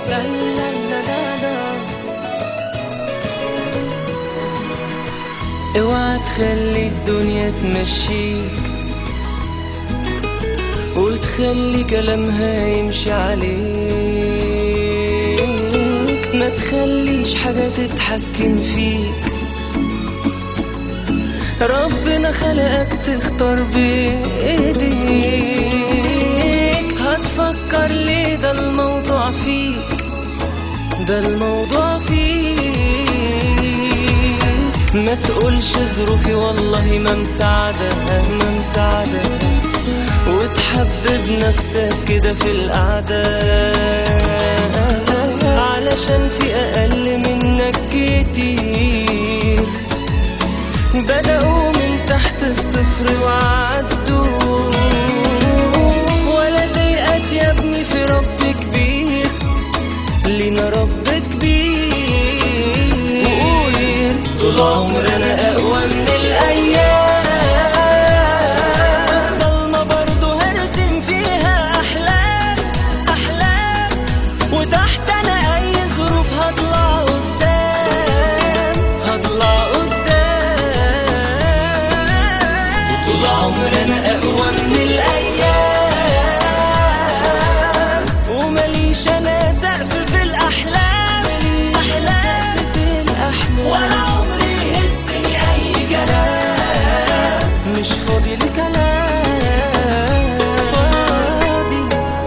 لا لا لا لا لا اوعى تخلي الدنيا تمشيك وتخلي كلامها يمشي عليك ما تخليش حاجة تتحكم فيك ربنا خلقك تختار بإيديك هتفكر ليه ده الموضوع فيك ده الموضوع فيك ما تقولش ظروفي والله ما مساعدة ما مساعدة وتحبب نفسك كده في القعدة علشان في أقل منك كتير بدأوا من تحت الصفر وعدوا ولا تيأس يا ابني في رب كبير لينا رب كبير وقول طول عمرنا أقوى من الأيام ضلمة برضه هرسم فيها أحلام أحلام وتحت أنا أي ظروف هطلع قدام هطلع قدام طول عمرنا أقوى من الأيام ومليش أنا سقف في الأحلام أحلام في الأحلام ولا عمري يهزني أي كلام مش فاضي لكلام فاضي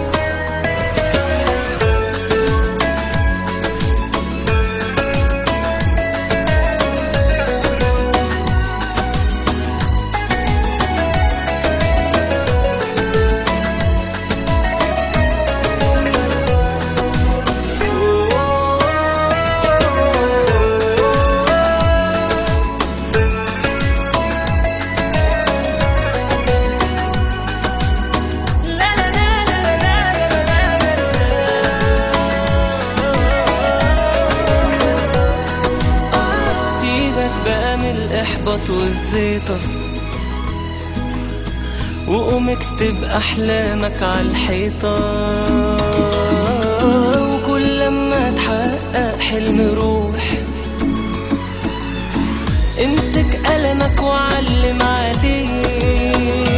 سيبك بقى من الإحباط والزيطة وقوم اكتب أحلامك على الحيطة وكل لما تحقق حلم روح امسك قلمك وعلم عليه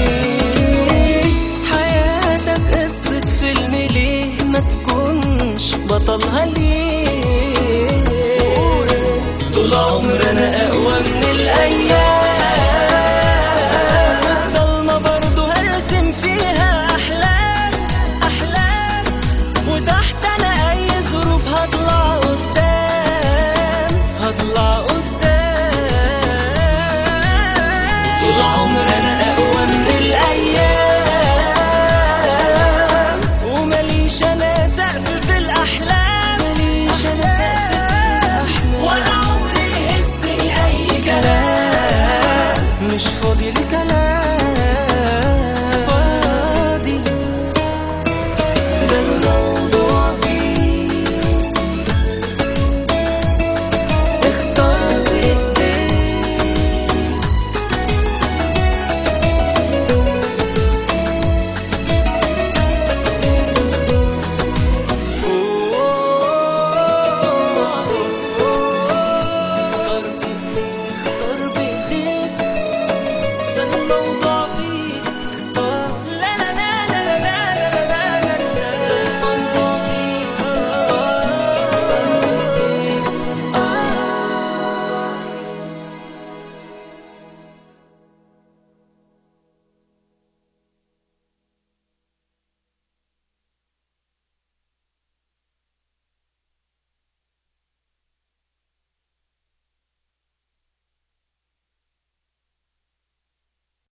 حياتك قصة فيلم ليه ما تكونش بطلها ليه طول عمرنا